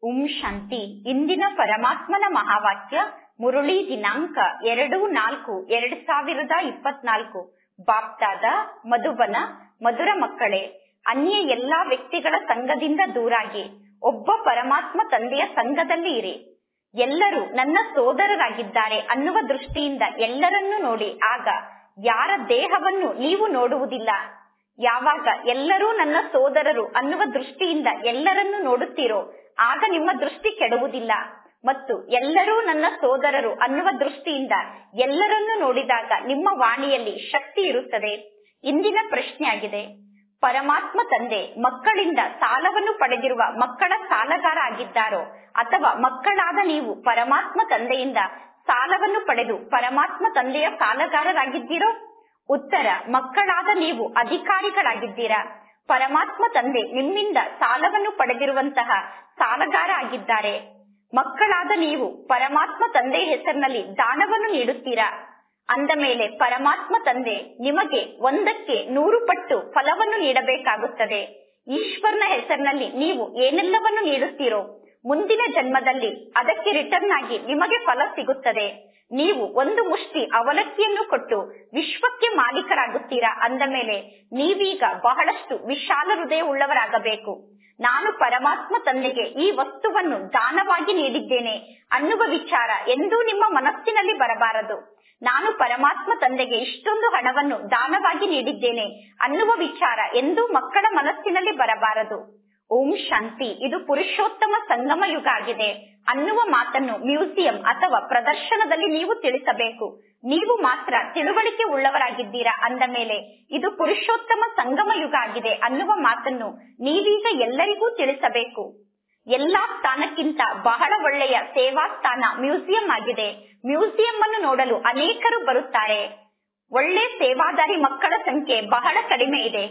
ಓಂ ಶಾಂತಿ ಇಂದಿನ ಪರಮಾತ್ಮನ ಮಹಾವಾಕ್ಯ ಮುರುಳಿ ದಿನಾಂಕ ಎರಡು ನಾಲ್ಕು ಎರಡ್ ಸಾವಿರದ ಇಪ್ಪತ್ನಾಲ್ಕು ಬಾಪ್ತಾದ ಮಧುಬನ ಮಧುರ ಮಕ್ಕಳೇ ಅನ್ಯ ಎಲ್ಲಾ ವ್ಯಕ್ತಿಗಳ ಸಂಘದಿಂದ ದೂರಾಗಿ ಒಬ್ಬ ಪರಮಾತ್ಮ ತಂದೆಯ ಸಂಘದಲ್ಲಿ ಇರಿ ಎಲ್ಲರೂ ನನ್ನ ಸೋದರರಾಗಿದ್ದಾರೆ ಅನ್ನುವ ದೃಷ್ಟಿಯಿಂದ ಎಲ್ಲರನ್ನೂ ನೋಡಿ ಆಗ ಯಾರ ದೇಹವನ್ನು ನೀವು ನೋಡುವುದಿಲ್ಲ ಯಾವಾಗ ಎಲ್ಲರೂ ನನ್ನ ಸೋದರರು ಅನ್ನುವ ದೃಷ್ಟಿಯಿಂದ ಎಲ್ಲರನ್ನೂ ನೋಡುತ್ತೀರೋ ಆಗ ನಿಮ್ಮ ದೃಷ್ಟಿ ಕೆಡುವುದಿಲ್ಲ ಮತ್ತು ಎಲ್ಲರೂ ನನ್ನ ಸೋದರರು ಅನ್ನುವ ದೃಷ್ಟಿಯಿಂದ ಎಲ್ಲರನ್ನೂ ನೋಡಿದಾಗ ನಿಮ್ಮ ವಾಣಿಯಲ್ಲಿ ಶಕ್ತಿ ಇರುತ್ತದೆ ಇಂದಿನ ಪ್ರಶ್ನೆಯಾಗಿದೆ ಪರಮಾತ್ಮ ತಂದೆ ಮಕ್ಕಳಿಂದ ಸಾಲವನ್ನು ಪಡೆದಿರುವ ಮಕ್ಕಳ ಸಾಲಗಾರ ಆಗಿದ್ದಾರೋ ಅಥವಾ ಮಕ್ಕಳಾದ ನೀವು ಪರಮಾತ್ಮ ತಂದೆಯಿಂದ ಸಾಲವನ್ನು ಪಡೆದು ಪರಮಾತ್ಮ ತಂದೆಯ ಸಾಲಗಾರರಾಗಿದ್ದೀರೋ ಉತ್ತರ ಮಕ್ಕಳಾದ ನೀವು ಅಧಿಕಾರಿಗಳಾಗಿದ್ದೀರಾ ಪರಮಾತ್ಮ ತಂದೆ ನಿಮ್ಮಿಂದ ಸಾಲವನ್ನು ಪಡೆದಿರುವಂತಹ ಸಾಲಗಾರ ಆಗಿದ್ದಾರೆ ಮಕ್ಕಳಾದ ನೀವು ಪರಮಾತ್ಮ ತಂದೆಯ ಹೆಸರಿನಲ್ಲಿ ದಾನವನ್ನು ನೀಡುತ್ತೀರಾ ಅಂದ ಮೇಲೆ ಪರಮಾತ್ಮ ತಂದೆ ನಿಮಗೆ ಒಂದಕ್ಕೆ ನೂರು ಪಟ್ಟು ಫಲವನ್ನು ನೀಡಬೇಕಾಗುತ್ತದೆ ಈಶ್ವರನ ಹೆಸರಿನಲ್ಲಿ ನೀವು ಏನೆಲ್ಲವನ್ನು ನೀಡುತ್ತೀರೋ ಮುಂದಿನ ಜನ್ಮದಲ್ಲಿ ಅದಕ್ಕೆ ರಿಟರ್ನ್ ಆಗಿ ನಿಮಗೆ ಫಲ ಸಿಗುತ್ತದೆ ನೀವು ಒಂದು ಮುಷ್ಟಿ ಅವಲಕ್ಕಿಯನ್ನು ಕೊಟ್ಟು ವಿಶ್ವಕ್ಕೆ ಮಾಲೀಕರಾಗುತ್ತೀರಾ ಅಂದ ಮೇಲೆ ನೀವೀಗ ಬಹಳಷ್ಟು ವಿಶಾಲ ಹೃದಯ ಉಳ್ಳವರಾಗಬೇಕು ನಾನು ಪರಮಾತ್ಮ ತಂದೆಗೆ ಈ ವಸ್ತುವನ್ನು ದಾನವಾಗಿ ನೀಡಿದ್ದೇನೆ ಅನ್ನುವ ವಿಚಾರ ಎಂದೂ ನಿಮ್ಮ ಮನಸ್ಸಿನಲ್ಲಿ ಬರಬಾರದು ನಾನು ಪರಮಾತ್ಮ ತಂದೆಗೆ ಇಷ್ಟೊಂದು ಹಣವನ್ನು ದಾನವಾಗಿ ನೀಡಿದ್ದೇನೆ ಅನ್ನುವ ವಿಚಾರ ಎಂದೂ ಮಕ್ಕಳ ಮನಸ್ಸಿನಲ್ಲಿ ಬರಬಾರದು ಓಂ ಶಾಂತಿ ಇದು ಪುರುಷೋತ್ತಮ ಸಂಗಮ ಯುಗ ಆಗಿದೆ ಅನ್ನುವ ಮಾತನ್ನು ಮ್ಯೂಸಿಯಂ ಅಥವಾ ಪ್ರದರ್ಶನದಲ್ಲಿ ನೀವು ತಿಳಿಸಬೇಕು ನೀವು ಮಾತ್ರ ತಿಳುವಳಿಕೆ ಉಳ್ಳವರಾಗಿದ್ದೀರಾ ಅಂದ ಮೇಲೆ ಇದು ಪುರುಷೋತ್ತಮ ಸಂಗಮ ಯುಗ ಆಗಿದೆ ಅನ್ನುವ ಮಾತನ್ನು ನೀವೀಗ ಎಲ್ಲರಿಗೂ ತಿಳಿಸಬೇಕು ಎಲ್ಲಾ ಸ್ಥಾನಕ್ಕಿಂತ ಬಹಳ ಒಳ್ಳೆಯ ಸೇವಾ ಸ್ಥಾನ ಮ್ಯೂಸಿಯಂ ಆಗಿದೆ ಮ್ಯೂಸಿಯಂ ಅನ್ನು ನೋಡಲು ಅನೇಕರು ಬರುತ್ತಾರೆ ಒಳ್ಳೆ ಸೇವಾದಾರಿ ಮಕ್ಕಳ ಸಂಖ್ಯೆ ಬಹಳ ಕಡಿಮೆ ಇದೆ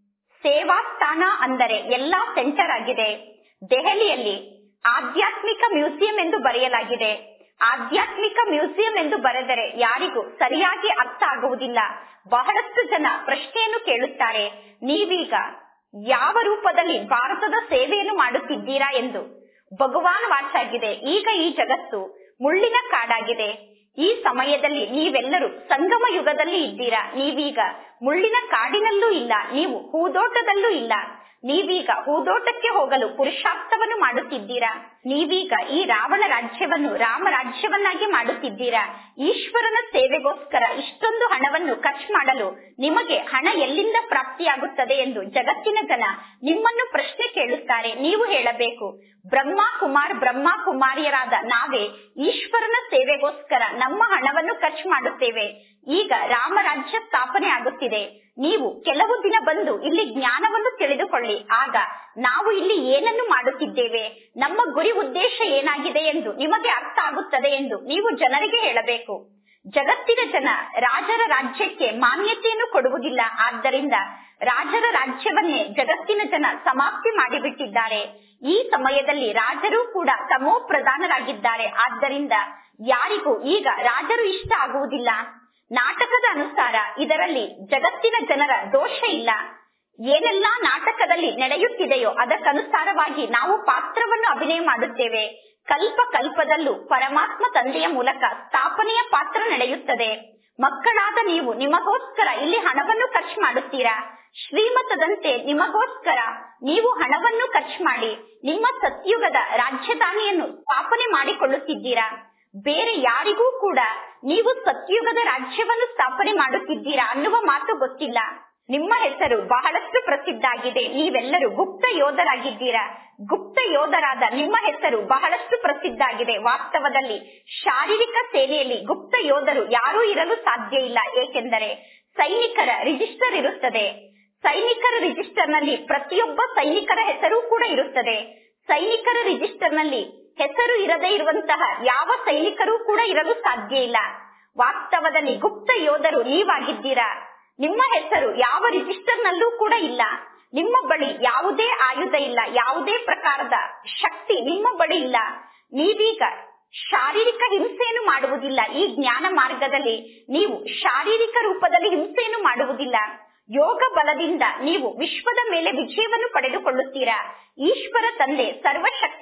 ಸೇವಾ ಸ್ಥಾನ ಅಂದರೆ ಎಲ್ಲಾ ಸೆಂಟರ್ ಆಗಿದೆ ದೆಹಲಿಯಲ್ಲಿ ಆಧ್ಯಾತ್ಮಿಕ ಮ್ಯೂಸಿಯಂ ಎಂದು ಬರೆಯಲಾಗಿದೆ ಆಧ್ಯಾತ್ಮಿಕ ಮ್ಯೂಸಿಯಂ ಎಂದು ಬರೆದರೆ ಯಾರಿಗೂ ಸರಿಯಾಗಿ ಅರ್ಥ ಆಗುವುದಿಲ್ಲ ಬಹಳಷ್ಟು ಜನ ಪ್ರಶ್ನೆಯನ್ನು ಕೇಳುತ್ತಾರೆ ನೀವೀಗ ಯಾವ ರೂಪದಲ್ಲಿ ಭಾರತದ ಸೇವೆಯನ್ನು ಮಾಡುತ್ತಿದ್ದೀರಾ ಎಂದು ಭಗವಾನ್ ವಾಚಾಗಿದೆ ಈಗ ಈ ಜಗತ್ತು ಮುಳ್ಳಿನ ಕಾಡಾಗಿದೆ ಈ ಸಮಯದಲ್ಲಿ ನೀವೆಲ್ಲರೂ ಸಂಗಮ ಯುಗದಲ್ಲಿ ಇದ್ದೀರಾ ನೀವೀಗ ಮುಳ್ಳಿನ ಕಾಡಿನಲ್ಲೂ ಇಲ್ಲ ನೀವು ಹೂದೋಟದಲ್ಲೂ ಇಲ್ಲ ನೀವೀಗ ಹೂದೋಟಕ್ಕೆ ಹೋಗಲು ಪುರುಷಾರ್ಥವನ್ನು ಮಾಡುತ್ತಿದ್ದೀರಾ ನೀವೀಗ ಈ ರಾವಣ ರಾಜ್ಯವನ್ನು ರಾಮ ರಾಜ್ಯವನ್ನಾಗಿ ಮಾಡುತ್ತಿದ್ದೀರಾ ಈಶ್ವರನ ಸೇವೆಗೋಸ್ಕರ ಇಷ್ಟೊಂದು ಹಣವನ್ನು ಖರ್ಚು ಮಾಡಲು ನಿಮಗೆ ಹಣ ಎಲ್ಲಿಂದ ಪ್ರಾಪ್ತಿಯಾಗುತ್ತದೆ ಎಂದು ಜಗತ್ತಿನ ಜನ ನಿಮ್ಮನ್ನು ಪ್ರಶ್ನೆ ಕೇಳುತ್ತಾರೆ ನೀವು ಹೇಳಬೇಕು ಬ್ರಹ್ಮ ಕುಮಾರ್ ಬ್ರಹ್ಮ ಕುಮಾರಿಯರಾದ ನಾವೇ ಈಶ್ವರನ ಸೇವೆಗೋಸ್ಕರ ನಮ್ಮ ಹಣವನ್ನು ಖರ್ಚು ಮಾಡುತ್ತೇವೆ ಈಗ ರಾಮರಾಜ್ಯ ಸ್ಥಾಪನೆ ಆಗುತ್ತಿದೆ ನೀವು ಕೆಲವು ದಿನ ಬಂದು ಇಲ್ಲಿ ಜ್ಞಾನವನ್ನು ತಿಳಿದುಕೊಳ್ಳಿ ಆಗ ನಾವು ಇಲ್ಲಿ ಏನನ್ನು ಮಾಡುತ್ತಿದ್ದೇವೆ ನಮ್ಮ ಗುರಿ ಉದ್ದೇಶ ಏನಾಗಿದೆ ಎಂದು ನಿಮಗೆ ಅರ್ಥ ಆಗುತ್ತದೆ ಎಂದು ನೀವು ಜನರಿಗೆ ಹೇಳಬೇಕು ಜಗತ್ತಿನ ಜನ ರಾಜರ ರಾಜ್ಯಕ್ಕೆ ಮಾನ್ಯತೆಯನ್ನು ಕೊಡುವುದಿಲ್ಲ ಆದ್ದರಿಂದ ರಾಜರ ರಾಜ್ಯವನ್ನೇ ಜಗತ್ತಿನ ಜನ ಸಮಾಪ್ತಿ ಮಾಡಿಬಿಟ್ಟಿದ್ದಾರೆ ಈ ಸಮಯದಲ್ಲಿ ರಾಜರು ಕೂಡ ತಮೋ ಪ್ರಧಾನರಾಗಿದ್ದಾರೆ ಆದ್ದರಿಂದ ಯಾರಿಗೂ ಈಗ ರಾಜರು ಇಷ್ಟ ಆಗುವುದಿಲ್ಲ ನಾಟಕದ ಅನುಸಾರ ಇದರಲ್ಲಿ ಜಗತ್ತಿನ ಜನರ ದೋಷ ಇಲ್ಲ ಏನೆಲ್ಲಾ ನಾಟಕದಲ್ಲಿ ನಡೆಯುತ್ತಿದೆಯೋ ಅದಕ್ಕನುಸಾರವಾಗಿ ನಾವು ಪಾತ್ರವನ್ನು ಅಭಿನಯ ಮಾಡುತ್ತೇವೆ ಕಲ್ಪ ಕಲ್ಪದಲ್ಲೂ ಪರಮಾತ್ಮ ತಂದೆಯ ಮೂಲಕ ಸ್ಥಾಪನೆಯ ಪಾತ್ರ ನಡೆಯುತ್ತದೆ ಮಕ್ಕಳಾದ ನೀವು ನಿಮಗೋಸ್ಕರ ಇಲ್ಲಿ ಹಣವನ್ನು ಖರ್ಚು ಮಾಡುತ್ತೀರಾ ಶ್ರೀಮತದಂತೆ ನಿಮಗೋಸ್ಕರ ನೀವು ಹಣವನ್ನು ಖರ್ಚು ಮಾಡಿ ನಿಮ್ಮ ಸತ್ಯುಗದ ರಾಜಧಾನಿಯನ್ನು ಸ್ಥಾಪನೆ ಮಾಡಿಕೊಳ್ಳುತ್ತಿದ್ದೀರಾ ಬೇರೆ ಯಾರಿಗೂ ಕೂಡ ನೀವು ಸತ್ಯುಗದ ರಾಜ್ಯವನ್ನು ಸ್ಥಾಪನೆ ಮಾಡುತ್ತಿದ್ದೀರಾ ಅನ್ನುವ ಮಾತು ಗೊತ್ತಿಲ್ಲ ನಿಮ್ಮ ಹೆಸರು ಬಹಳಷ್ಟು ಪ್ರಸಿದ್ಧ ಆಗಿದೆ ನೀವೆಲ್ಲರೂ ಗುಪ್ತ ಯೋಧರಾಗಿದ್ದೀರಾ ಗುಪ್ತ ಯೋಧರಾದ ನಿಮ್ಮ ಹೆಸರು ಬಹಳಷ್ಟು ಪ್ರಸಿದ್ಧ ಆಗಿದೆ ವಾಸ್ತವದಲ್ಲಿ ಶಾರೀರಿಕ ಸೇನೆಯಲ್ಲಿ ಗುಪ್ತ ಯೋಧರು ಯಾರೂ ಇರಲು ಸಾಧ್ಯ ಇಲ್ಲ ಏಕೆಂದರೆ ಸೈನಿಕರ ರಿಜಿಸ್ಟರ್ ಇರುತ್ತದೆ ಸೈನಿಕರ ರಿಜಿಸ್ಟರ್ ನಲ್ಲಿ ಪ್ರತಿಯೊಬ್ಬ ಸೈನಿಕರ ಹೆಸರು ಕೂಡ ಇರುತ್ತದೆ ಸೈನಿಕರ ರಿಜಿಸ್ಟರ್ ನಲ್ಲಿ ಹೆಸರು ಇರದೇ ಇರುವಂತಹ ಯಾವ ಸೈನಿಕರೂ ಕೂಡ ಇರಲು ಸಾಧ್ಯ ಇಲ್ಲ ವಾಸ್ತವದಲ್ಲಿ ಗುಪ್ತ ಯೋಧರು ನೀವಾಗಿದ್ದೀರಾ ನಿಮ್ಮ ಹೆಸರು ಯಾವ ರಿಜಿಸ್ಟರ್ ನಲ್ಲೂ ಕೂಡ ಇಲ್ಲ ನಿಮ್ಮ ಬಳಿ ಯಾವುದೇ ಆಯುಧ ಇಲ್ಲ ಯಾವುದೇ ಪ್ರಕಾರದ ಶಕ್ತಿ ನಿಮ್ಮ ಬಳಿ ಇಲ್ಲ ನೀವೀಗ ಶಾರೀರಿಕ ಹಿಂಸೆಯನ್ನು ಮಾಡುವುದಿಲ್ಲ ಈ ಜ್ಞಾನ ಮಾರ್ಗದಲ್ಲಿ ನೀವು ಶಾರೀರಿಕ ರೂಪದಲ್ಲಿ ಹಿಂಸೆಯನ್ನು ಮಾಡುವುದಿಲ್ಲ ಯೋಗ ಬಲದಿಂದ ನೀವು ವಿಶ್ವದ ಮೇಲೆ ವಿಜಯವನ್ನು ಪಡೆದುಕೊಳ್ಳುತ್ತೀರಾ ಈಶ್ವರ ತಂದೆ ಸರ್ವಶಕ್ತಿವಂತ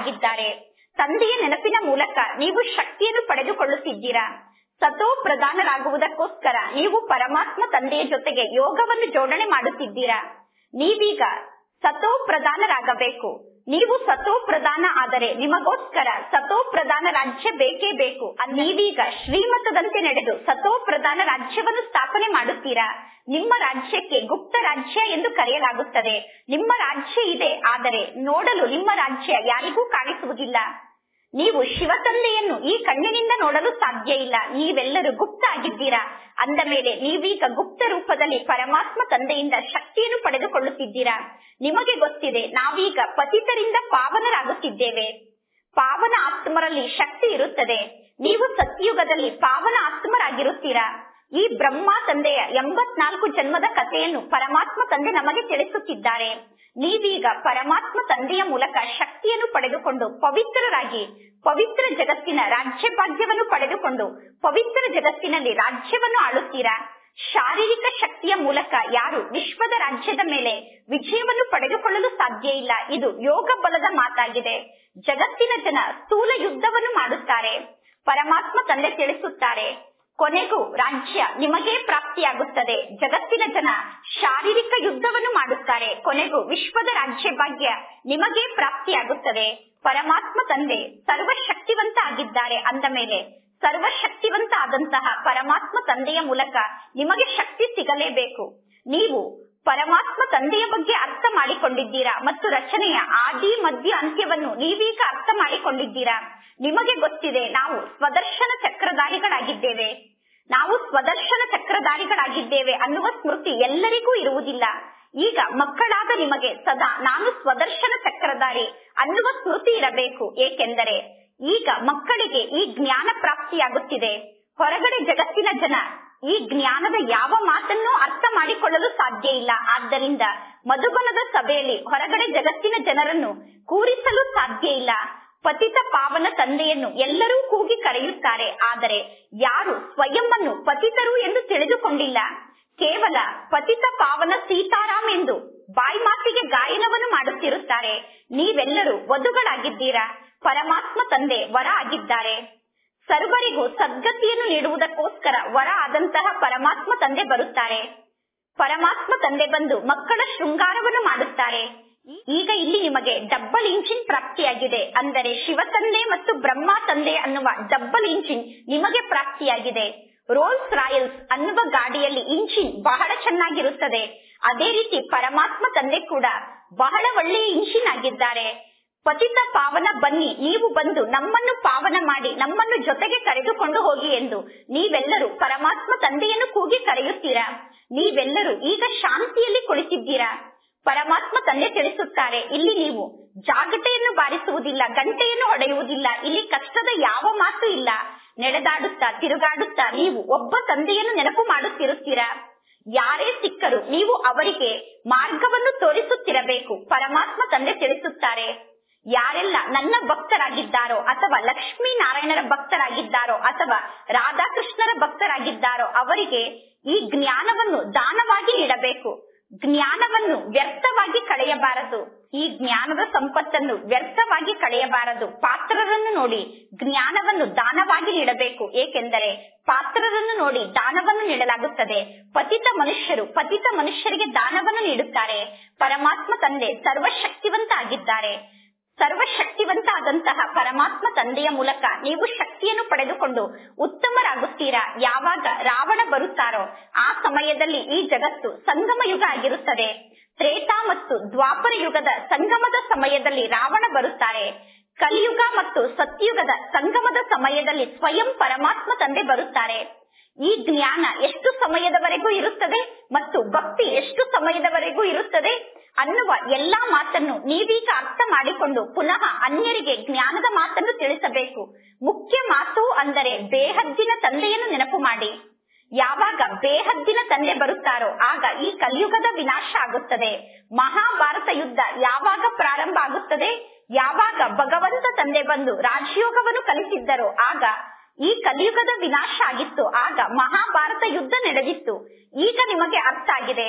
ಆಗಿದ್ದಾರೆ ತಂದೆಯ ನೆನಪಿನ ಮೂಲಕ ನೀವು ಶಕ್ತಿಯನ್ನು ಪಡೆದುಕೊಳ್ಳುತ್ತಿದ್ದೀರಾ ಸತೋ ಪ್ರಧಾನರಾಗುವುದಕ್ಕೋಸ್ಕರ ನೀವು ಪರಮಾತ್ಮ ತಂದೆಯ ಜೊತೆಗೆ ಯೋಗವನ್ನು ಜೋಡಣೆ ಮಾಡುತ್ತಿದ್ದೀರಾ ನೀವೀಗ ಸತೋ ಪ್ರಧಾನರಾಗಬೇಕು ನೀವು ಸತೋ ಪ್ರಧಾನ ಆದರೆ ನಿಮಗೋಸ್ಕರ ಸತೋ ಪ್ರಧಾನ ರಾಜ್ಯ ಬೇಕೇ ಬೇಕು ನೀವೀಗ ಶ್ರೀಮತದಂತೆ ನಡೆದು ಸತೋ ಪ್ರಧಾನ ರಾಜ್ಯವನ್ನು ಸ್ಥಾಪನೆ ಮಾಡುತ್ತೀರಾ ನಿಮ್ಮ ರಾಜ್ಯಕ್ಕೆ ಗುಪ್ತ ರಾಜ್ಯ ಎಂದು ಕರೆಯಲಾಗುತ್ತದೆ ನಿಮ್ಮ ರಾಜ್ಯ ಇದೆ ಆದರೆ ನೋಡಲು ನಿಮ್ಮ ರಾಜ್ಯ ಯಾರಿಗೂ ಕಾಣಿಸುವುದಿಲ್ಲ ನೀವು ಶಿವ ತಂದೆಯನ್ನು ಈ ಕಣ್ಣಿನಿಂದ ನೋಡಲು ಸಾಧ್ಯ ಇಲ್ಲ ನೀವೆಲ್ಲರೂ ಗುಪ್ತ ಆಗಿದ್ದೀರಾ ಅಂದ ಮೇಲೆ ನೀವೀಗ ಗುಪ್ತ ರೂಪದಲ್ಲಿ ಪರಮಾತ್ಮ ತಂದೆಯಿಂದ ಶಕ್ತಿಯನ್ನು ಪಡೆದುಕೊಳ್ಳುತ್ತಿದ್ದೀರಾ ನಿಮಗೆ ಗೊತ್ತಿದೆ ನಾವೀಗ ಪತಿತರಿಂದ ಪಾವನರಾಗುತ್ತಿದ್ದೇವೆ ಪಾವನ ಆತ್ಮರಲ್ಲಿ ಶಕ್ತಿ ಇರುತ್ತದೆ ನೀವು ಸತ್ಯುಗದಲ್ಲಿ ಪಾವನ ಆತ್ಮರಾಗಿರುತ್ತೀರಾ ಈ ಬ್ರಹ್ಮ ತಂದೆಯ ಎಂಬತ್ನಾಲ್ಕು ಜನ್ಮದ ಕಥೆಯನ್ನು ಪರಮಾತ್ಮ ತಂದೆ ನಮಗೆ ತಿಳಿಸುತ್ತಿದ್ದಾರೆ ನೀವೀಗ ಪರಮಾತ್ಮ ತಂದೆಯ ಮೂಲಕ ಶಕ್ತಿಯನ್ನು ಪಡೆದುಕೊಂಡು ಪವಿತ್ರರಾಗಿ ಪವಿತ್ರ ಜಗತ್ತಿನ ರಾಜ್ಯ ಭಾಗ್ಯವನ್ನು ಪಡೆದುಕೊಂಡು ಪವಿತ್ರ ಜಗತ್ತಿನಲ್ಲಿ ರಾಜ್ಯವನ್ನು ಆಳುತ್ತೀರಾ ಶಾರೀರಿಕ ಶಕ್ತಿಯ ಮೂಲಕ ಯಾರು ವಿಶ್ವದ ರಾಜ್ಯದ ಮೇಲೆ ವಿಜಯವನ್ನು ಪಡೆದುಕೊಳ್ಳಲು ಸಾಧ್ಯ ಇಲ್ಲ ಇದು ಯೋಗ ಬಲದ ಮಾತಾಗಿದೆ ಜಗತ್ತಿನ ಜನ ಸ್ಥೂಲ ಯುದ್ಧವನ್ನು ಮಾಡುತ್ತಾರೆ ಪರಮಾತ್ಮ ತಂದೆ ತಿಳಿಸುತ್ತಾರೆ ಕೊನೆಗೂ ರಾಜ್ಯ ನಿಮಗೇ ಪ್ರಾಪ್ತಿಯಾಗುತ್ತದೆ ಜಗತ್ತಿನ ಜನ ಶಾರೀರಿಕ ಯುದ್ಧವನ್ನು ಮಾಡುತ್ತಾರೆ ಕೊನೆಗೂ ವಿಶ್ವದ ರಾಜ್ಯ ಭಾಗ್ಯ ನಿಮಗೇ ಪ್ರಾಪ್ತಿಯಾಗುತ್ತದೆ ಪರಮಾತ್ಮ ತಂದೆ ಸರ್ವಶಕ್ತಿವಂತ ಆಗಿದ್ದಾರೆ ಅಂದ ಮೇಲೆ ಸರ್ವಶಕ್ತಿವಂತ ಆದಂತಹ ಪರಮಾತ್ಮ ತಂದೆಯ ಮೂಲಕ ನಿಮಗೆ ಶಕ್ತಿ ಸಿಗಲೇಬೇಕು ನೀವು ಪರಮಾತ್ಮ ತಂದೆಯ ಬಗ್ಗೆ ಅರ್ಥ ಮಾಡಿಕೊಂಡಿದ್ದೀರಾ ಮತ್ತು ರಚನೆಯ ಆದಿ ಮಧ್ಯ ಅಂತ್ಯವನ್ನು ನೀವೀಗ ಅರ್ಥ ಮಾಡಿಕೊಂಡಿದ್ದೀರಾ ನಿಮಗೆ ಗೊತ್ತಿದೆ ನಾವು ಸ್ವದರ್ಶನ ಚಕ್ರಧಾರಿಗಳಾಗಿದ್ದೇವೆ ನಾವು ಸ್ವದರ್ಶನ ಚಕ್ರಧಾರಿಗಳಾಗಿದ್ದೇವೆ ಅನ್ನುವ ಸ್ಮೃತಿ ಎಲ್ಲರಿಗೂ ಇರುವುದಿಲ್ಲ ಈಗ ಮಕ್ಕಳಾದ ನಿಮಗೆ ಸದಾ ನಾನು ಸ್ವದರ್ಶನ ಚಕ್ರಧಾರಿ ಅನ್ನುವ ಸ್ಮೃತಿ ಇರಬೇಕು ಏಕೆಂದರೆ ಈಗ ಮಕ್ಕಳಿಗೆ ಈ ಜ್ಞಾನ ಪ್ರಾಪ್ತಿಯಾಗುತ್ತಿದೆ ಹೊರಗಡೆ ಜಗತ್ತಿನ ಜನ ಈ ಜ್ಞಾನದ ಯಾವ ಮಾತನ್ನೂ ಅರ್ಥ ಮಾಡಿಕೊಳ್ಳಲು ಸಾಧ್ಯ ಇಲ್ಲ ಆದ್ದರಿಂದ ಮಧುಬನದ ಸಭೆಯಲ್ಲಿ ಹೊರಗಡೆ ಜಗತ್ತಿನ ಜನರನ್ನು ಕೂರಿಸಲು ಸಾಧ್ಯ ಇಲ್ಲ ಪತಿತ ಪಾವನ ತಂದೆಯನ್ನು ಎಲ್ಲರೂ ಕೂಗಿ ಕರೆಯುತ್ತಾರೆ ಆದರೆ ಯಾರು ಸ್ವಯಂವನ್ನು ಪತಿತರು ಎಂದು ತಿಳಿದುಕೊಂಡಿಲ್ಲ ಕೇವಲ ಪತಿತ ಪಾವನ ಸೀತಾರಾಮ್ ಎಂದು ಬಾಯಿ ಮಾತಿಗೆ ಗಾಯನವನ್ನು ಮಾಡುತ್ತಿರುತ್ತಾರೆ ನೀವೆಲ್ಲರೂ ವಧುಗಳಾಗಿದ್ದೀರಾ ಪರಮಾತ್ಮ ತಂದೆ ವರ ಆಗಿದ್ದಾರೆ ಸರ್ವರಿಗೂ ಸದ್ಗತಿಯನ್ನು ನೀಡುವುದಕ್ಕೋಸ್ಕರ ವರ ಆದಂತಹ ಪರಮಾತ್ಮ ತಂದೆ ಬರುತ್ತಾರೆ ಪರಮಾತ್ಮ ತಂದೆ ಬಂದು ಮಕ್ಕಳ ಶೃಂಗಾರವನ್ನು ಮಾಡುತ್ತಾರೆ ಈಗ ಇಲ್ಲಿ ನಿಮಗೆ ಡಬ್ಬಲ್ ಇಂಜಿನ್ ಪ್ರಾಪ್ತಿಯಾಗಿದೆ ಅಂದರೆ ಶಿವ ತಂದೆ ಮತ್ತು ಬ್ರಹ್ಮ ತಂದೆ ಅನ್ನುವ ಡಬ್ಬಲ್ ಇಂಜಿನ್ ನಿಮಗೆ ಪ್ರಾಪ್ತಿಯಾಗಿದೆ ರೋಲ್ಸ್ ರಾಯಲ್ಸ್ ಅನ್ನುವ ಗಾಡಿಯಲ್ಲಿ ಇಂಜಿನ್ ಬಹಳ ಚೆನ್ನಾಗಿರುತ್ತದೆ ಅದೇ ರೀತಿ ಪರಮಾತ್ಮ ತಂದೆ ಕೂಡ ಬಹಳ ಒಳ್ಳೆಯ ಇಂಜಿನ್ ಆಗಿದ್ದಾರೆ ಪತಿತ ಪಾವನ ಬನ್ನಿ ನೀವು ಬಂದು ನಮ್ಮನ್ನು ಪಾವನ ಮಾಡಿ ನಮ್ಮನ್ನು ಜೊತೆಗೆ ಕರೆದುಕೊಂಡು ಹೋಗಿ ಎಂದು ನೀವೆಲ್ಲರೂ ಪರಮಾತ್ಮ ತಂದೆಯನ್ನು ಕೂಗಿ ಕರೆಯುತ್ತೀರಾ ನೀವೆಲ್ಲರೂ ಈಗ ಶಾಂತಿಯಲ್ಲಿ ಕುಳಿತಿದ್ದೀರಾ ಪರಮಾತ್ಮ ತಂದೆ ತಿಳಿಸುತ್ತಾರೆ ಇಲ್ಲಿ ನೀವು ಜಾಗಟೆಯನ್ನು ಬಾರಿಸುವುದಿಲ್ಲ ಗಂಟೆಯನ್ನು ಹೊಡೆಯುವುದಿಲ್ಲ ಇಲ್ಲಿ ಕಷ್ಟದ ಯಾವ ಮಾತು ಇಲ್ಲ ನಡೆದಾಡುತ್ತಾ ತಿರುಗಾಡುತ್ತಾ ನೀವು ಒಬ್ಬ ತಂದೆಯನ್ನು ನೆನಪು ಮಾಡುತ್ತಿರುತ್ತೀರಾ ಯಾರೇ ಸಿಕ್ಕರು ನೀವು ಅವರಿಗೆ ಮಾರ್ಗವನ್ನು ತೋರಿಸುತ್ತಿರಬೇಕು ಪರಮಾತ್ಮ ತಂದೆ ತಿಳಿಸುತ್ತಾರೆ ಯಾರೆಲ್ಲ ನನ್ನ ಭಕ್ತರಾಗಿದ್ದಾರೋ ಅಥವಾ ಲಕ್ಷ್ಮೀ ನಾರಾಯಣರ ಭಕ್ತರಾಗಿದ್ದಾರೋ ಅಥವಾ ರಾಧಾಕೃಷ್ಣರ ಭಕ್ತರಾಗಿದ್ದಾರೋ ಅವರಿಗೆ ಈ ಜ್ಞಾನವನ್ನು ದಾನವಾಗಿ ನೀಡಬೇಕು ಜ್ಞಾನವನ್ನು ವ್ಯರ್ಥವಾಗಿ ಕಳೆಯಬಾರದು ಈ ಜ್ಞಾನದ ಸಂಪತ್ತನ್ನು ವ್ಯರ್ಥವಾಗಿ ಕಳೆಯಬಾರದು ಪಾತ್ರರನ್ನು ನೋಡಿ ಜ್ಞಾನವನ್ನು ದಾನವಾಗಿ ನೀಡಬೇಕು ಏಕೆಂದರೆ ಪಾತ್ರರನ್ನು ನೋಡಿ ದಾನವನ್ನು ನೀಡಲಾಗುತ್ತದೆ ಪತಿತ ಮನುಷ್ಯರು ಪತಿತ ಮನುಷ್ಯರಿಗೆ ದಾನವನ್ನು ನೀಡುತ್ತಾರೆ ಪರಮಾತ್ಮ ತಂದೆ ಸರ್ವಶಕ್ತಿವಂತ ಆಗಿದ್ದಾರೆ ಸರ್ವಶಕ್ತಿವಂತ ಆದಂತಹ ಪರಮಾತ್ಮ ತಂದೆಯ ಮೂಲಕ ನೀವು ಶಕ್ತಿಯನ್ನು ಪಡೆದುಕೊಂಡು ಉತ್ತಮರಾಗುತ್ತೀರಾ ಯಾವಾಗ ರಾವಣ ಬರುತ್ತಾರೋ ಆ ಸಮಯದಲ್ಲಿ ಈ ಜಗತ್ತು ಸಂಗಮ ಯುಗ ಆಗಿರುತ್ತದೆ ತ್ರೇತಾ ಮತ್ತು ದ್ವಾಪರ ಯುಗದ ಸಂಗಮದ ಸಮಯದಲ್ಲಿ ರಾವಣ ಬರುತ್ತಾರೆ ಕಲಿಯುಗ ಮತ್ತು ಸತ್ಯುಗದ ಸಂಗಮದ ಸಮಯದಲ್ಲಿ ಸ್ವಯಂ ಪರಮಾತ್ಮ ತಂದೆ ಬರುತ್ತಾರೆ ಈ ಜ್ಞಾನ ಎಷ್ಟು ಸಮಯದವರೆಗೂ ಇರುತ್ತದೆ ಮತ್ತು ಭಕ್ತಿ ಎಷ್ಟು ಸಮಯದವರೆಗೂ ಇರುತ್ತದೆ ಅನ್ನುವ ಎಲ್ಲಾ ಮಾತನ್ನು ನೀವೀಗ ಅರ್ಥ ಮಾಡಿಕೊಂಡು ಪುನಃ ಅನ್ಯರಿಗೆ ಜ್ಞಾನದ ಮಾತನ್ನು ತಿಳಿಸಬೇಕು ಮುಖ್ಯ ಮಾತು ಅಂದರೆ ಬೇಹದ್ದಿನ ತಂದೆಯನ್ನು ನೆನಪು ಮಾಡಿ ಯಾವಾಗ ಬೇಹದ್ದಿನ ತಂದೆ ಬರುತ್ತಾರೋ ಆಗ ಈ ಕಲಿಯುಗದ ವಿನಾಶ ಆಗುತ್ತದೆ ಮಹಾಭಾರತ ಯುದ್ಧ ಯಾವಾಗ ಪ್ರಾರಂಭ ಆಗುತ್ತದೆ ಯಾವಾಗ ಭಗವಂತ ತಂದೆ ಬಂದು ರಾಜಯೋಗವನ್ನು ಕಲಿಸಿದ್ದರೋ ಆಗ ಈ ಕಲಿಯುಗದ ವಿನಾಶ ಆಗಿತ್ತು ಆಗ ಮಹಾಭಾರತ ಯುದ್ಧ ನಡೆದಿತ್ತು ಈಗ ನಿಮಗೆ ಅರ್ಥ ಆಗಿದೆ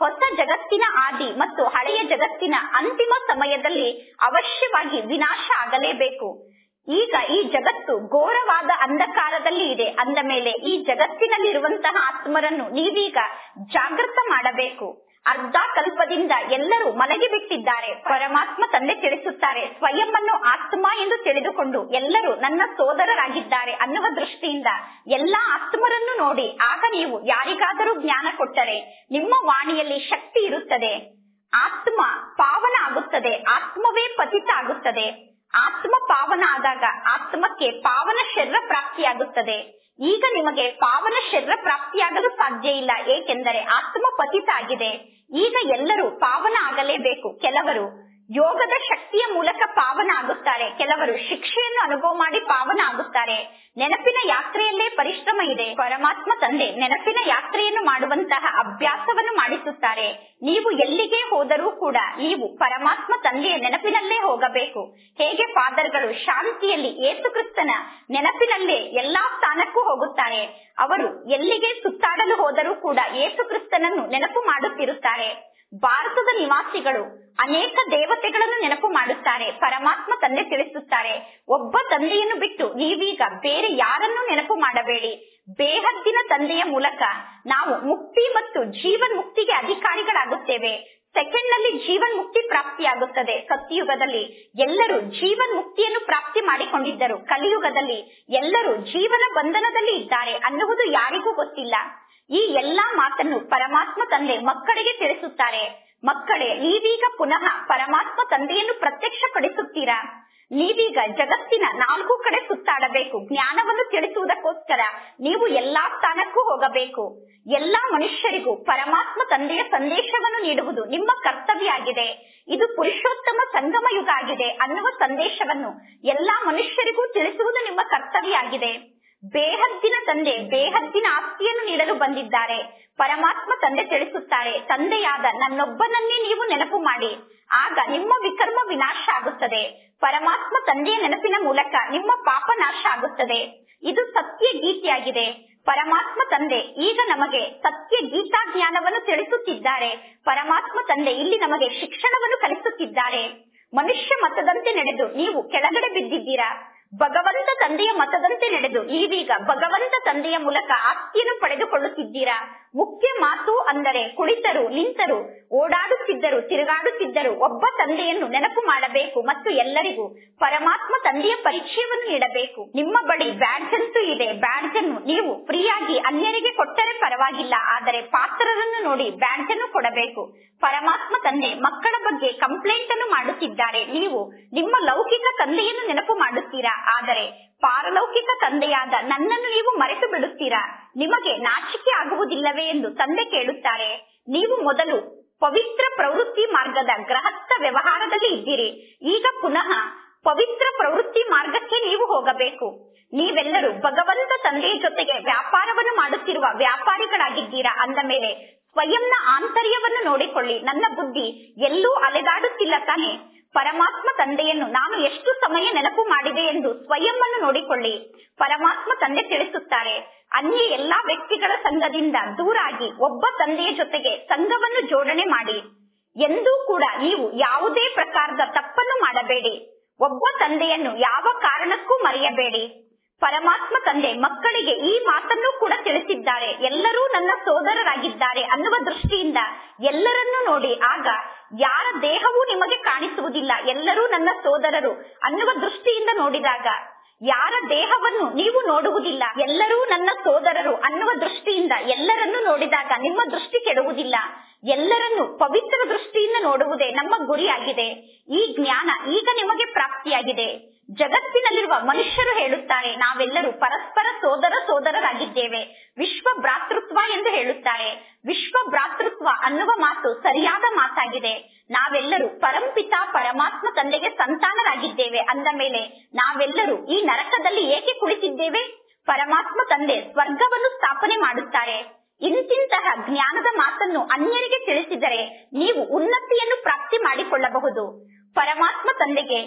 ಹೊಸ ಜಗತ್ತಿನ ಆದಿ ಮತ್ತು ಹಳೆಯ ಜಗತ್ತಿನ ಅಂತಿಮ ಸಮಯದಲ್ಲಿ ಅವಶ್ಯವಾಗಿ ವಿನಾಶ ಆಗಲೇಬೇಕು ಈಗ ಈ ಜಗತ್ತು ಘೋರವಾದ ಅಂಧಕಾರದಲ್ಲಿ ಇದೆ ಅಂದ ಮೇಲೆ ಈ ಜಗತ್ತಿನಲ್ಲಿರುವಂತಹ ಆತ್ಮರನ್ನು ನೀವೀಗ ಜಾಗೃತ ಮಾಡಬೇಕು ಅರ್ಧ ಕಲ್ಪದಿಂದ ಎಲ್ಲರೂ ಮಲಗಿ ಬಿಟ್ಟಿದ್ದಾರೆ ಪರಮಾತ್ಮ ತಂದೆ ತಿಳಿಸುತ್ತಾರೆ ಸ್ವಯಂ ಅನ್ನು ಆತ್ಮ ಎಂದು ತಿಳಿದುಕೊಂಡು ಎಲ್ಲರೂ ನನ್ನ ಸೋದರರಾಗಿದ್ದಾರೆ ಅನ್ನುವ ದೃಷ್ಟಿಯಿಂದ ಎಲ್ಲಾ ಆತ್ಮರನ್ನು ನೋಡಿ ಆಗ ನೀವು ಯಾರಿಗಾದರೂ ಜ್ಞಾನ ಕೊಟ್ಟರೆ ನಿಮ್ಮ ವಾಣಿಯಲ್ಲಿ ಶಕ್ತಿ ಇರುತ್ತದೆ ಆತ್ಮ ಪಾವನ ಆಗುತ್ತದೆ ಆತ್ಮವೇ ಪತಿತ ಆಗುತ್ತದೆ ಆತ್ಮ ಪಾವನ ಆದಾಗ ಆತ್ಮಕ್ಕೆ ಪಾವನ ಶರೀರ ಪ್ರಾಪ್ತಿಯಾಗುತ್ತದೆ ಈಗ ನಿಮಗೆ ಪಾವನ ಶರೀರ ಪ್ರಾಪ್ತಿಯಾಗಲು ಸಾಧ್ಯ ಇಲ್ಲ ಏಕೆಂದರೆ ಆತ್ಮ ಪತಿತ ಆಗಿದೆ ಈಗ ಎಲ್ಲರೂ ಪಾವನ ಆಗಲೇಬೇಕು ಕೆಲವರು ಯೋಗದ ಶಕ್ತಿಯ ಮೂಲಕ ಪಾವನ ಆಗುತ್ತಾರೆ ಕೆಲವರು ಶಿಕ್ಷೆಯನ್ನು ಅನುಭವ ಮಾಡಿ ಪಾವನ ಆಗುತ್ತಾರೆ ನೆನಪಿನ ಯಾತ್ರೆಯಲ್ಲೇ ಪರಿಶ್ರಮ ಇದೆ ಪರಮಾತ್ಮ ತಂದೆ ನೆನಪಿನ ಯಾತ್ರೆಯನ್ನು ಮಾಡುವಂತಹ ಅಭ್ಯಾಸವನ್ನು ಮಾಡಿಸುತ್ತಾರೆ ನೀವು ಎಲ್ಲಿಗೆ ಹೋದರೂ ಕೂಡ ನೀವು ಪರಮಾತ್ಮ ತಂದೆಯ ನೆನಪಿನಲ್ಲೇ ಹೋಗಬೇಕು ಹೇಗೆ ಫಾದರ್ಗಳು ಶಾಂತಿಯಲ್ಲಿ ಏಸು ಕ್ರಿಸ್ತನ ನೆನಪಿನಲ್ಲೇ ಎಲ್ಲಾ ಸ್ಥಾನಕ್ಕೂ ಹೋಗುತ್ತಾರೆ ಅವರು ಎಲ್ಲಿಗೆ ಸುತ್ತಾಡಲು ಹೋದರೂ ಕೂಡ ಏಸು ಕ್ರಿಸ್ತನನ್ನು ನೆನಪು ಮಾಡುತ್ತಿರುತ್ತಾರೆ ಭಾರತದ ನಿವಾಸಿಗಳು ಅನೇಕ ದೇವತೆಗಳನ್ನು ನೆನಪು ಮಾಡುತ್ತಾರೆ ಪರಮಾತ್ಮ ತಂದೆ ತಿಳಿಸುತ್ತಾರೆ ಒಬ್ಬ ತಂದೆಯನ್ನು ಬಿಟ್ಟು ನೀವೀಗ ಬೇರೆ ಯಾರನ್ನೂ ನೆನಪು ಮಾಡಬೇಡಿ ಬೇಹದ್ದಿನ ತಂದೆಯ ಮೂಲಕ ನಾವು ಮುಕ್ತಿ ಮತ್ತು ಜೀವನ್ ಮುಕ್ತಿಗೆ ಅಧಿಕಾರಿಗಳಾಗುತ್ತೇವೆ ಸೆಕೆಂಡ್ ನಲ್ಲಿ ಜೀವನ್ ಮುಕ್ತಿ ಪ್ರಾಪ್ತಿಯಾಗುತ್ತದೆ ಸತ್ಯಯುಗದಲ್ಲಿ ಎಲ್ಲರೂ ಜೀವನ್ ಮುಕ್ತಿಯನ್ನು ಪ್ರಾಪ್ತಿ ಮಾಡಿಕೊಂಡಿದ್ದರು ಕಲಿಯುಗದಲ್ಲಿ ಎಲ್ಲರೂ ಜೀವನ ಬಂಧನದಲ್ಲಿ ಇದ್ದಾರೆ ಅನ್ನುವುದು ಯಾರಿಗೂ ಗೊತ್ತಿಲ್ಲ ಈ ಎಲ್ಲಾ ಮಾತನ್ನು ಪರಮಾತ್ಮ ತಂದೆ ಮಕ್ಕಳಿಗೆ ತಿಳಿಸುತ್ತಾರೆ ಮಕ್ಕಳೇ ನೀವೀಗ ಪುನಃ ಪರಮಾತ್ಮ ತಂದೆಯನ್ನು ಪ್ರತ್ಯಕ್ಷಪಡಿಸುತ್ತೀರಾ ನೀವೀಗ ಜಗತ್ತಿನ ನಾಲ್ಕು ಕಡೆ ಸುತ್ತಾಡಬೇಕು ಜ್ಞಾನವನ್ನು ತಿಳಿಸುವುದಕ್ಕೋಸ್ಕರ ನೀವು ಎಲ್ಲಾ ಸ್ಥಾನಕ್ಕೂ ಹೋಗಬೇಕು ಎಲ್ಲಾ ಮನುಷ್ಯರಿಗೂ ಪರಮಾತ್ಮ ತಂದೆಯ ಸಂದೇಶವನ್ನು ನೀಡುವುದು ನಿಮ್ಮ ಕರ್ತವ್ಯ ಆಗಿದೆ ಇದು ಪುರುಷೋತ್ತಮ ಸಂಗಮ ಯುಗ ಆಗಿದೆ ಅನ್ನುವ ಸಂದೇಶವನ್ನು ಎಲ್ಲಾ ಮನುಷ್ಯರಿಗೂ ತಿಳಿಸುವುದು ನಿಮ್ಮ ಕರ್ತವ್ಯ ಆಗಿದೆ ಬೇಹದ್ದಿನ ತಂದೆ ಬೇಹದ್ದಿನ ಆಸ್ತಿಯನ್ನು ನೀಡಲು ಬಂದಿದ್ದಾರೆ ಪರಮಾತ್ಮ ತಂದೆ ತಿಳಿಸುತ್ತಾರೆ ತಂದೆಯಾದ ನನ್ನೊಬ್ಬನನ್ನೇ ನೀವು ನೆನಪು ಮಾಡಿ ಆಗ ನಿಮ್ಮ ವಿಕರ್ಮ ವಿನಾಶ ಆಗುತ್ತದೆ ಪರಮಾತ್ಮ ತಂದೆಯ ನೆನಪಿನ ಮೂಲಕ ನಿಮ್ಮ ಪಾಪ ನಾಶ ಆಗುತ್ತದೆ ಇದು ಸತ್ಯ ಗೀತೆಯಾಗಿದೆ ಪರಮಾತ್ಮ ತಂದೆ ಈಗ ನಮಗೆ ಸತ್ಯ ಗೀತಾ ಜ್ಞಾನವನ್ನು ತಿಳಿಸುತ್ತಿದ್ದಾರೆ ಪರಮಾತ್ಮ ತಂದೆ ಇಲ್ಲಿ ನಮಗೆ ಶಿಕ್ಷಣವನ್ನು ಕಲಿಸುತ್ತಿದ್ದಾರೆ ಮನುಷ್ಯ ಮತದಂತೆ ನಡೆದು ನೀವು ಕೆಳಗಡೆ ಬಿದ್ದಿದ್ದೀರಾ ಭಗವಂತ ತಂದೆಯ ಮತದಂತೆ ನಡೆದು ನೀವೀಗ ಭಗವಂತ ತಂದೆಯ ಮೂಲಕ ಆಸ್ತಿಯನ್ನು ಪಡೆದುಕೊಳ್ಳುತ್ತಿದ್ದೀರಾ ಮುಖ್ಯ ಮಾತು ಅಂದರೆ ಕುಳಿತರು ನಿಂತರು ಓಡಾಡುತ್ತಿದ್ದರು ತಿರುಗಾಡುತ್ತಿದ್ದರು ಒಬ್ಬ ತಂದೆಯನ್ನು ನೆನಪು ಮಾಡಬೇಕು ಮತ್ತು ಎಲ್ಲರಿಗೂ ಪರಮಾತ್ಮ ತಂದೆಯ ಪರಿಚಯವನ್ನು ನೀಡಬೇಕು ನಿಮ್ಮ ಬಳಿ ಬ್ಯಾಡ್ಜ್ ಅಂತೂ ಇದೆ ಬ್ಯಾಡ್ಜ್ ಅನ್ನು ನೀವು ಫ್ರೀಯಾಗಿ ಅನ್ಯರಿಗೆ ಕೊಟ್ಟರೆ ಪರವಾಗಿಲ್ಲ ಆದರೆ ಪಾತ್ರರನ್ನು ನೋಡಿ ಬ್ಯಾಡ್ಜ್ ಅನ್ನು ಕೊಡಬೇಕು ಪರಮಾತ್ಮ ತಂದೆ ಮಕ್ಕಳ ಬಗ್ಗೆ ಕಂಪ್ಲೇಂಟ್ ಅನ್ನು ಮಾಡುತ್ತಿದ್ದಾರೆ ನೀವು ನಿಮ್ಮ ಲೌಕಿಕ ತಂದೆಯನ್ನು ನೆನಪು ಮಾಡುತ್ತೀರಾ ಆದರೆ ಪಾರಲೌಕಿಕ ತಂದೆಯಾದ ನನ್ನನ್ನು ನೀವು ಮರೆತು ಬಿಡುತ್ತೀರಾ ನಿಮಗೆ ನಾಚಿಕೆ ಆಗುವುದಿಲ್ಲವೇ ಎಂದು ತಂದೆ ಕೇಳುತ್ತಾರೆ ನೀವು ಮೊದಲು ಪವಿತ್ರ ಪ್ರವೃತ್ತಿ ಮಾರ್ಗದ ಗೃಹಸ್ಥ ವ್ಯವಹಾರದಲ್ಲಿ ಇದ್ದೀರಿ ಈಗ ಪುನಃ ಪವಿತ್ರ ಪ್ರವೃತ್ತಿ ಮಾರ್ಗಕ್ಕೆ ನೀವು ಹೋಗಬೇಕು ನೀವೆಲ್ಲರೂ ಭಗವಂತ ತಂದೆಯ ಜೊತೆಗೆ ವ್ಯಾಪಾರವನ್ನು ಮಾಡುತ್ತಿರುವ ವ್ಯಾಪಾರಿಗಳಾಗಿದ್ದೀರಾ ಅಂದ ಮೇಲೆ ಸ್ವಯಂನ ಆಂತರ್ಯವನ್ನು ನೋಡಿಕೊಳ್ಳಿ ನನ್ನ ಬುದ್ಧಿ ಎಲ್ಲೂ ಅಲೆದಾಡುತ್ತಿಲ್ಲ ತಾನೆ ಪರಮಾತ್ಮ ತಂದೆಯನ್ನು ನಾನು ಎಷ್ಟು ಸಮಯ ನೆನಪು ಮಾಡಿದೆ ಎಂದು ಸ್ವಯಂ ಅನ್ನು ನೋಡಿಕೊಳ್ಳಿ ಪರಮಾತ್ಮ ತಂದೆ ತಿಳಿಸುತ್ತಾರೆ ಅನ್ಯ ಎಲ್ಲಾ ವ್ಯಕ್ತಿಗಳ ಸಂಘದಿಂದ ದೂರಾಗಿ ಒಬ್ಬ ತಂದೆಯ ಜೊತೆಗೆ ಸಂಘವನ್ನು ಜೋಡಣೆ ಮಾಡಿ ಎಂದೂ ಕೂಡ ನೀವು ಯಾವುದೇ ಪ್ರಕಾರದ ತಪ್ಪನ್ನು ಮಾಡಬೇಡಿ ಒಬ್ಬ ತಂದೆಯನ್ನು ಯಾವ ಕಾರಣಕ್ಕೂ ಮರೆಯಬೇಡಿ ಪರಮಾತ್ಮ ತಂದೆ ಮಕ್ಕಳಿಗೆ ಈ ಮಾತನ್ನು ಕೂಡ ತಿಳಿಸಿದ್ದಾರೆ ಎಲ್ಲರೂ ನನ್ನ ಸೋದರರಾಗಿದ್ದಾರೆ ಅನ್ನುವ ದೃಷ್ಟಿಯಿಂದ ಎಲ್ಲರನ್ನೂ ನೋಡಿ ಆಗ ಯಾರ ದೇಹವೂ ನಿಮಗೆ ಕಾಣಿಸುವುದಿಲ್ಲ ಎಲ್ಲರೂ ನನ್ನ ಸೋದರರು ಅನ್ನುವ ದೃಷ್ಟಿಯಿಂದ ನೋಡಿದಾಗ ಯಾರ ದೇಹವನ್ನು ನೀವು ನೋಡುವುದಿಲ್ಲ ಎಲ್ಲರೂ ನನ್ನ ಸೋದರರು ಅನ್ನುವ ದೃಷ್ಟಿಯಿಂದ ಎಲ್ಲರನ್ನು ನೋಡಿದಾಗ ನಿಮ್ಮ ದೃಷ್ಟಿ ಕೆಡುವುದಿಲ್ಲ ಎಲ್ಲರನ್ನು ಪವಿತ್ರ ದೃಷ್ಟಿಯಿಂದ ನೋಡುವುದೇ ನಮ್ಮ ಗುರಿಯಾಗಿದೆ ಈ ಜ್ಞಾನ ಈಗ ನಿಮಗೆ ಪ್ರಾಪ್ತಿಯಾಗಿದೆ ಜಗತ್ತಿನಲ್ಲಿರುವ ಮನುಷ್ಯರು ಹೇಳುತ್ತಾರೆ ನಾವೆಲ್ಲರೂ ಪರಸ್ಪರ ಸೋದರ ಸೋದರರಾಗಿದ್ದೇವೆ ವಿಶ್ವ ಭ್ರಾತೃತ್ವ ಎಂದು ಹೇಳುತ್ತಾರೆ ವಿಶ್ವ ಭ್ರಾತೃತ್ವ ಅನ್ನುವ ಮಾತು ಸರಿಯಾದ ಮಾತಾಗಿದೆ ನಾವೆಲ್ಲರೂ ಪರಂಪಿತ ಪರಮಾತ್ಮ ತಂದೆಗೆ ಸಂತಾನರಾಗಿದ್ದೇವೆ ಅಂದ ಮೇಲೆ ನಾವೆಲ್ಲರೂ ಈ ನರಕದಲ್ಲಿ ಏಕೆ ಕುಳಿತಿದ್ದೇವೆ ಪರಮಾತ್ಮ ತಂದೆ ಸ್ವರ್ಗವನ್ನು ಸ್ಥಾಪನೆ ಮಾಡುತ್ತಾರೆ ಇಂತಿಂತಹ ಜ್ಞಾನದ ಮಾತನ್ನು ಅನ್ಯರಿಗೆ ತಿಳಿಸಿದರೆ ನೀವು ಉನ್ನತಿಯನ್ನು ಪ್ರಾಪ್ತಿ ಮಾಡಿಕೊಳ್ಳಬಹುದು ಪರಮಾತ್ಮ ತಂದೆಗೆ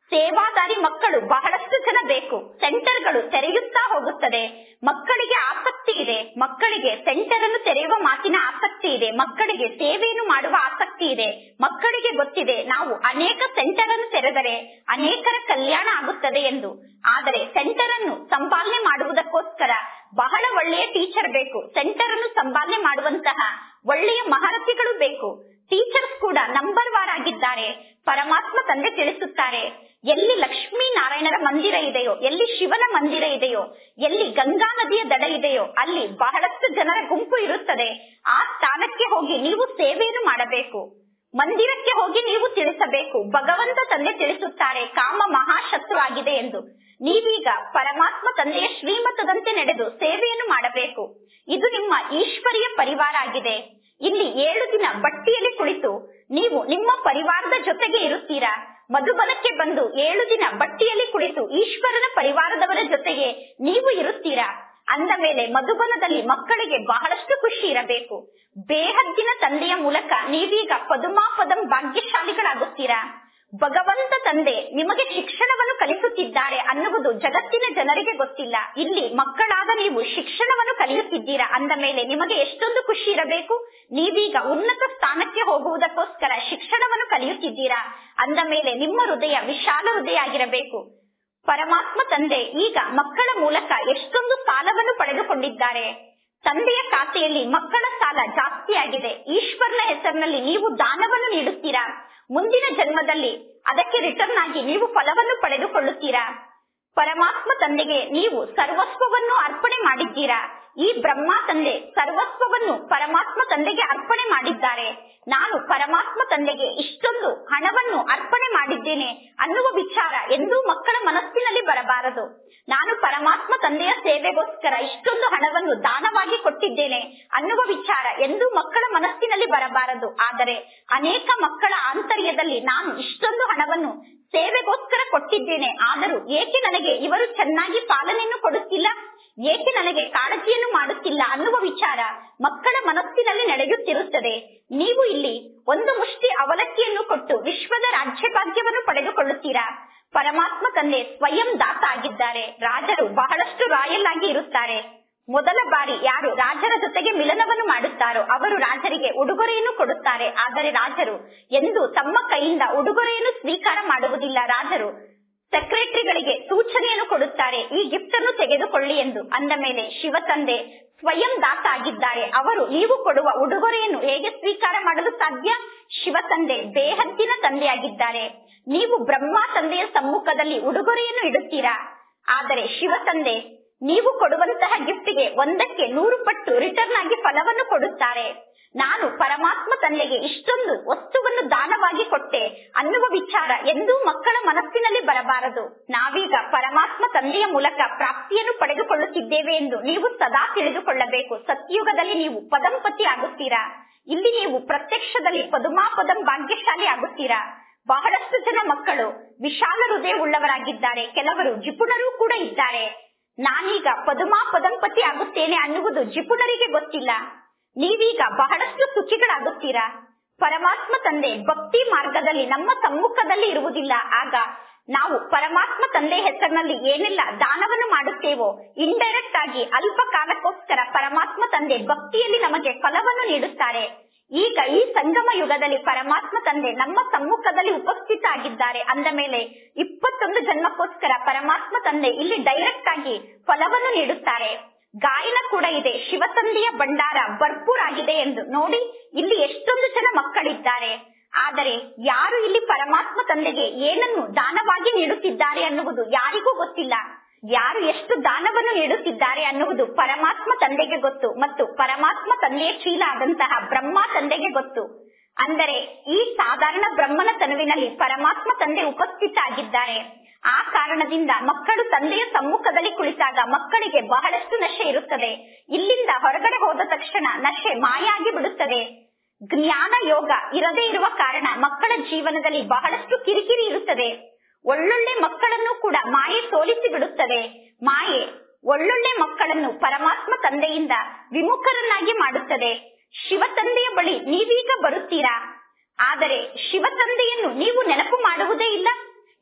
ಸೇವಾದಾರಿ ಮಕ್ಕಳು ಬಹಳಷ್ಟು ಜನ ಬೇಕು ಸೆಂಟರ್ಗಳು ತೆರೆಯುತ್ತಾ ಹೋಗುತ್ತದೆ ಮಕ್ಕಳಿಗೆ ಆಸಕ್ತಿ ಇದೆ ಮಕ್ಕಳಿಗೆ ಸೆಂಟರ್ ಅನ್ನು ತೆರೆಯುವ ಮಾತಿನ ಆಸಕ್ತಿ ಇದೆ ಮಕ್ಕಳಿಗೆ ಸೇವೆಯನ್ನು ಮಾಡುವ ಆಸಕ್ತಿ ಇದೆ ಮಕ್ಕಳಿಗೆ ಗೊತ್ತಿದೆ ನಾವು ಅನೇಕ ಸೆಂಟರ್ ಅನ್ನು ತೆರೆದರೆ ಅನೇಕರ ಕಲ್ಯಾಣ ಆಗುತ್ತದೆ ಎಂದು ಆದರೆ ಸೆಂಟರ್ ಅನ್ನು ಸಂಪಾಲನೆ ಮಾಡುವುದಕ್ಕೋಸ್ಕರ ಬಹಳ ಒಳ್ಳೆಯ ಟೀಚರ್ ಬೇಕು ಸೆಂಟರ್ ಅನ್ನು ಸಂಪಾಲನೆ ಮಾಡುವಂತಹ ಒಳ್ಳೆಯ ಮಹಾರಥಿಗಳು ಬೇಕು ಟೀಚರ್ಸ್ ಕೂಡ ನಂಬರ್ ವಾರ್ ಆಗಿದ್ದಾರೆ ಪರಮಾತ್ಮ ತಂದೆ ತಿಳಿಸುತ್ತಾರೆ ಎಲ್ಲಿ ಲಕ್ಷ್ಮೀ ನಾರಾಯಣರ ಮಂದಿರ ಇದೆಯೋ ಎಲ್ಲಿ ಶಿವನ ಮಂದಿರ ಇದೆಯೋ ಎಲ್ಲಿ ಗಂಗಾ ನದಿಯ ದಡ ಇದೆಯೋ ಅಲ್ಲಿ ಬಹಳಷ್ಟು ಜನರ ಗುಂಪು ಇರುತ್ತದೆ ಆ ಸ್ಥಾನಕ್ಕೆ ಹೋಗಿ ನೀವು ಸೇವೆಯನ್ನು ಮಾಡಬೇಕು ಮಂದಿರಕ್ಕೆ ಹೋಗಿ ನೀವು ತಿಳಿಸಬೇಕು ಭಗವಂತ ತಂದೆ ತಿಳಿಸುತ್ತಾರೆ ಕಾಮ ಮಹಾಶತ್ರು ಆಗಿದೆ ಎಂದು ನೀವೀಗ ಪರಮಾತ್ಮ ತಂದೆಯ ಶ್ರೀಮತದಂತೆ ನಡೆದು ಸೇವೆಯನ್ನು ಮಾಡಬೇಕು ಇದು ನಿಮ್ಮ ಈಶ್ವರಿಯ ಪರಿವಾರ ಆಗಿದೆ ಇಲ್ಲಿ ಏಳು ದಿನ ಬಟ್ಟಿಯಲ್ಲಿ ಕುಳಿತು ನೀವು ನಿಮ್ಮ ಪರಿವಾರದ ಜೊತೆಗೆ ಇರುತ್ತೀರಾ ಮಧುಬನಕ್ಕೆ ಬಂದು ಏಳು ದಿನ ಬಟ್ಟಿಯಲ್ಲಿ ಕುಳಿತು ಈಶ್ವರನ ಪರಿವಾರದವರ ಜೊತೆಗೆ ನೀವು ಇರುತ್ತೀರಾ ಅಂದ ಮೇಲೆ ಮಧುಬನದಲ್ಲಿ ಮಕ್ಕಳಿಗೆ ಬಹಳಷ್ಟು ಖುಷಿ ಇರಬೇಕು ಬೇಹದ್ದಿನ ತಂದೆಯ ಮೂಲಕ ನೀವೀಗ ಪದುಮಾಪದಂ ಭಾಗ್ಯಶಾಲಿಗಳಾಗುತ್ತೀರಾ ಭಗವಂತ ತಂದೆ ನಿಮಗೆ ಶಿಕ್ಷಣವನ್ನು ಕಲಿಸುತ್ತಿದ್ದಾರೆ ಅನ್ನುವುದು ಜಗತ್ತಿನ ಜನರಿಗೆ ಗೊತ್ತಿಲ್ಲ ಇಲ್ಲಿ ಮಕ್ಕಳಾದ ನೀವು ಶಿಕ್ಷಣವನ್ನು ಕಲಿಯುತ್ತಿದ್ದೀರಾ ಅಂದ ಮೇಲೆ ನಿಮಗೆ ಎಷ್ಟೊಂದು ಖುಷಿ ಇರಬೇಕು ನೀವೀಗ ಉನ್ನತ ಸ್ಥಾನಕ್ಕೆ ಹೋಗುವುದಕ್ಕೋಸ್ಕರ ಶಿಕ್ಷಣವನ್ನು ಕಲಿಯುತ್ತಿದ್ದೀರಾ ಅಂದ ಮೇಲೆ ನಿಮ್ಮ ಹೃದಯ ವಿಶಾಲ ಹೃದಯ ಆಗಿರಬೇಕು ಪರಮಾತ್ಮ ತಂದೆ ಈಗ ಮಕ್ಕಳ ಮೂಲಕ ಎಷ್ಟೊಂದು ಸಾಲವನ್ನು ಪಡೆದುಕೊಂಡಿದ್ದಾರೆ ತಂದೆಯ ಖಾತೆಯಲ್ಲಿ ಮಕ್ಕಳ ಸಾಲ ಜಾಸ್ತಿ ಆಗಿದೆ ಈಶ್ವರನ ಹೆಸರಿನಲ್ಲಿ ನೀವು ದಾನವನ್ನು ನೀಡುತ್ತೀರಾ ಮುಂದಿನ ಜನ್ಮದಲ್ಲಿ ಅದಕ್ಕೆ ರಿಟರ್ನ್ ಆಗಿ ನೀವು ಫಲವನ್ನು ಪಡೆದುಕೊಳ್ಳುತ್ತೀರಾ ಪರಮಾತ್ಮ ತಂದೆಗೆ ನೀವು ಸರ್ವಸ್ವವನ್ನು ಅರ್ಪಣೆ ಮಾಡಿದ್ದೀರಾ ಈ ಬ್ರಹ್ಮ ತಂದೆ ಸರ್ವಸ್ವವನ್ನು ಪರಮಾತ್ಮ ತಂದೆಗೆ ಅರ್ಪಣೆ ಮಾಡಿದ್ದಾರೆ ನಾನು ಪರಮಾತ್ಮ ತಂದೆಗೆ ಇಷ್ಟೊಂದು ಹಣವನ್ನು ಅರ್ಪಣೆ ಮಾಡಿದ್ದೇನೆ ಅನ್ನುವ ವಿಚಾರ ಎಂದೂ ಮಕ್ಕಳ ಮನಸ್ಸಿನಲ್ಲಿ ಬರಬಾರದು ನಾನು ಪರಮಾತ್ಮ ತಂದೆಯ ಸೇವೆಗೋಸ್ಕರ ಇಷ್ಟೊಂದು ಹಣವನ್ನು ದಾನವಾಗಿ ಕೊಟ್ಟಿದ್ದೇನೆ ಅನ್ನುವ ವಿಚಾರ ಎಂದೂ ಮಕ್ಕಳ ಮನಸ್ಸಿನಲ್ಲಿ ಬರಬಾರದು ಆದರೆ ಅನೇಕ ಮಕ್ಕಳ ಆಂತರ್ಯದಲ್ಲಿ ನಾನು ಇಷ್ಟೊಂದು ಹಣವನ್ನು ಸೇವೆಗೋಸ್ಕರ ಕೊಟ್ಟಿದ್ದೇನೆ ಆದರೂ ಏಕೆ ನನಗೆ ಇವರು ಚೆನ್ನಾಗಿ ಪಾಲನೆಯನ್ನು ಕೊಡುತ್ತಿಲ್ಲ ಏಕೆ ನನಗೆ ಕಾಳಜಿಯನ್ನು ಮಾಡುತ್ತಿಲ್ಲ ಅನ್ನುವ ವಿಚಾರ ಮಕ್ಕಳ ಮನಸ್ಸಿನಲ್ಲಿ ನಡೆಯುತ್ತಿರುತ್ತದೆ ನೀವು ಇಲ್ಲಿ ಒಂದು ಮುಷ್ಟಿ ಅವಲಕ್ಕಿಯನ್ನು ಕೊಟ್ಟು ವಿಶ್ವದ ರಾಜ್ಯಭಾಗ್ಯವನ್ನು ಪಡೆದುಕೊಳ್ಳುತ್ತೀರಾ ಪರಮಾತ್ಮ ತಂದೆ ಸ್ವಯಂ ದಾತ ಆಗಿದ್ದಾರೆ ರಾಜರು ಬಹಳಷ್ಟು ರಾಯಲ್ ಆಗಿ ಇರುತ್ತಾರೆ ಮೊದಲ ಬಾರಿ ಯಾರು ರಾಜರ ಜೊತೆಗೆ ಮಿಲನವನ್ನು ಮಾಡುತ್ತಾರೋ ಅವರು ರಾಜರಿಗೆ ಉಡುಗೊರೆಯನ್ನು ಕೊಡುತ್ತಾರೆ ಆದರೆ ರಾಜರು ಎಂದು ತಮ್ಮ ಕೈಯಿಂದ ಉಡುಗೊರೆಯನ್ನು ಸ್ವೀಕಾರ ಮಾಡುವುದಿಲ್ಲ ರಾಜರು ಸೆಕ್ರೆಟರಿಗಳಿಗೆ ಸೂಚನೆಯನ್ನು ಕೊಡುತ್ತಾರೆ ಈ ಗಿಫ್ಟ್ ಅನ್ನು ತೆಗೆದುಕೊಳ್ಳಿ ಎಂದು ಅಂದ ಮೇಲೆ ಶಿವ ತಂದೆ ಸ್ವಯಂ ದಾತ ಆಗಿದ್ದಾರೆ ಅವರು ನೀವು ಕೊಡುವ ಉಡುಗೊರೆಯನ್ನು ಹೇಗೆ ಸ್ವೀಕಾರ ಮಾಡಲು ಸಾಧ್ಯ ಶಿವ ತಂದೆ ಬೇಹದ್ದಿನ ತಂದೆಯಾಗಿದ್ದಾರೆ ನೀವು ಬ್ರಹ್ಮ ತಂದೆಯ ಸಮ್ಮುಖದಲ್ಲಿ ಉಡುಗೊರೆಯನ್ನು ಇಡುತ್ತೀರಾ ಆದರೆ ಶಿವ ತಂದೆ ನೀವು ಕೊಡುವಂತಹ ಗಿಫ್ಟ್ಗೆ ಒಂದಕ್ಕೆ ನೂರು ಪಟ್ಟು ರಿಟರ್ನ್ ಆಗಿ ಫಲವನ್ನು ಕೊಡುತ್ತಾರೆ ನಾನು ಪರಮಾತ್ಮ ತಂದೆಗೆ ಇಷ್ಟೊಂದು ವಸ್ತುವನ್ನು ದಾನವಾಗಿ ಕೊಟ್ಟೆ ಅನ್ನುವ ವಿಚಾರ ಎಂದೂ ಮಕ್ಕಳ ಮನಸ್ಸಿನಲ್ಲಿ ಬರಬಾರದು ನಾವೀಗ ಪರಮಾತ್ಮ ತಂದೆಯ ಮೂಲಕ ಪ್ರಾಪ್ತಿಯನ್ನು ಪಡೆದುಕೊಳ್ಳುತ್ತಿದ್ದೇವೆ ಎಂದು ನೀವು ಸದಾ ತಿಳಿದುಕೊಳ್ಳಬೇಕು ಸತ್ಯುಗದಲ್ಲಿ ನೀವು ಪದಂಪತಿ ಆಗುತ್ತೀರಾ ಇಲ್ಲಿ ನೀವು ಪ್ರತ್ಯಕ್ಷದಲ್ಲಿ ಪದುಮಾಪದಂ ಭಾಗ್ಯಶಾಲಿ ಆಗುತ್ತೀರಾ ಬಹಳಷ್ಟು ಜನ ಮಕ್ಕಳು ವಿಶಾಲ ಹೃದಯ ಉಳ್ಳವರಾಗಿದ್ದಾರೆ ಕೆಲವರು ಜಿಪುಣರೂ ಕೂಡ ಇದ್ದಾರೆ ನಾನೀಗ ಪದುಮಾ ಪದಂಪತಿ ಆಗುತ್ತೇನೆ ಅನ್ನುವುದು ಜಿಪುಣರಿಗೆ ಗೊತ್ತಿಲ್ಲ ನೀವೀಗ ಬಹಳಷ್ಟು ಸುಖಿಗಳಾಗುತ್ತೀರಾ ಪರಮಾತ್ಮ ತಂದೆ ಭಕ್ತಿ ಮಾರ್ಗದಲ್ಲಿ ನಮ್ಮ ಸಮ್ಮುಖದಲ್ಲಿ ಇರುವುದಿಲ್ಲ ಆಗ ನಾವು ಪರಮಾತ್ಮ ತಂದೆ ಹೆಸರಿನಲ್ಲಿ ಏನೆಲ್ಲ ದಾನವನ್ನು ಮಾಡುತ್ತೇವೋ ಇಂಡೈರೆಕ್ಟ್ ಆಗಿ ಅಲ್ಪ ಕಾಲಕ್ಕೋಸ್ಕರ ಪರಮಾತ್ಮ ತಂದೆ ಭಕ್ತಿಯಲ್ಲಿ ನಮಗೆ ಫಲವನ್ನು ನೀಡುತ್ತಾರೆ ಈಗ ಈ ಸಂಗಮ ಯುಗದಲ್ಲಿ ಪರಮಾತ್ಮ ತಂದೆ ನಮ್ಮ ಸಮ್ಮುಖದಲ್ಲಿ ಉಪಸ್ಥಿತ ಆಗಿದ್ದಾರೆ ಅಂದ ಮೇಲೆ ಇಪ್ಪತ್ತೊಂದು ಜನ್ಮಕ್ಕೋಸ್ಕರ ಪರಮಾತ್ಮ ತಂದೆ ಇಲ್ಲಿ ಡೈರೆಕ್ಟ್ ಆಗಿ ಫಲವನ್ನು ನೀಡುತ್ತಾರೆ ಗಾಯನ ಕೂಡ ಇದೆ ಶಿವತಂದೆಯ ಭಂಡಾರ ಭರ್ಪೂರ್ ಆಗಿದೆ ಎಂದು ನೋಡಿ ಇಲ್ಲಿ ಎಷ್ಟೊಂದು ಜನ ಮಕ್ಕಳಿದ್ದಾರೆ ಆದರೆ ಯಾರು ಇಲ್ಲಿ ಪರಮಾತ್ಮ ತಂದೆಗೆ ಏನನ್ನು ದಾನವಾಗಿ ನೀಡುತ್ತಿದ್ದಾರೆ ಅನ್ನುವುದು ಯಾರಿಗೂ ಗೊತ್ತಿಲ್ಲ ಯಾರು ಎಷ್ಟು ದಾನವನ್ನು ನೀಡುತ್ತಿದ್ದಾರೆ ಅನ್ನುವುದು ಪರಮಾತ್ಮ ತಂದೆಗೆ ಗೊತ್ತು ಮತ್ತು ಪರಮಾತ್ಮ ತಂದೆಯ ಚೀಲ ಆದಂತಹ ಬ್ರಹ್ಮ ತಂದೆಗೆ ಗೊತ್ತು ಅಂದರೆ ಈ ಸಾಧಾರಣ ಬ್ರಹ್ಮನ ತನುವಿನಲ್ಲಿ ಪರಮಾತ್ಮ ತಂದೆ ಉಪಸ್ಥಿತ ಆಗಿದ್ದಾರೆ ಆ ಕಾರಣದಿಂದ ಮಕ್ಕಳು ತಂದೆಯ ಸಮ್ಮುಖದಲ್ಲಿ ಕುಳಿತಾಗ ಮಕ್ಕಳಿಗೆ ಬಹಳಷ್ಟು ನಶೆ ಇರುತ್ತದೆ ಇಲ್ಲಿಂದ ಹೊರಗಡೆ ಹೋದ ತಕ್ಷಣ ನಶೆ ಮಾಯಾಗಿ ಬಿಡುತ್ತದೆ ಜ್ಞಾನ ಯೋಗ ಇರದೇ ಇರುವ ಕಾರಣ ಮಕ್ಕಳ ಜೀವನದಲ್ಲಿ ಬಹಳಷ್ಟು ಕಿರಿಕಿರಿ ಇರುತ್ತದೆ ಒಳ್ಳೊಳ್ಳೆ ಮಕ್ಕಳನ್ನು ಕೂಡ ಮಾಯೆ ಸೋಲಿಸಿ ಬಿಡುತ್ತದೆ ಮಾಯೆ ಒಳ್ಳೊಳ್ಳೆ ಮಕ್ಕಳನ್ನು ಪರಮಾತ್ಮ ತಂದೆಯಿಂದ ವಿಮುಖರನ್ನಾಗಿ ಮಾಡುತ್ತದೆ ಶಿವ ತಂದೆಯ ಬಳಿ ನೀವೀಗ ಬರುತ್ತೀರಾ ಆದರೆ ಶಿವ ತಂದೆಯನ್ನು ನೀವು ನೆನಪು ಮಾಡುವುದೇ ಇಲ್ಲ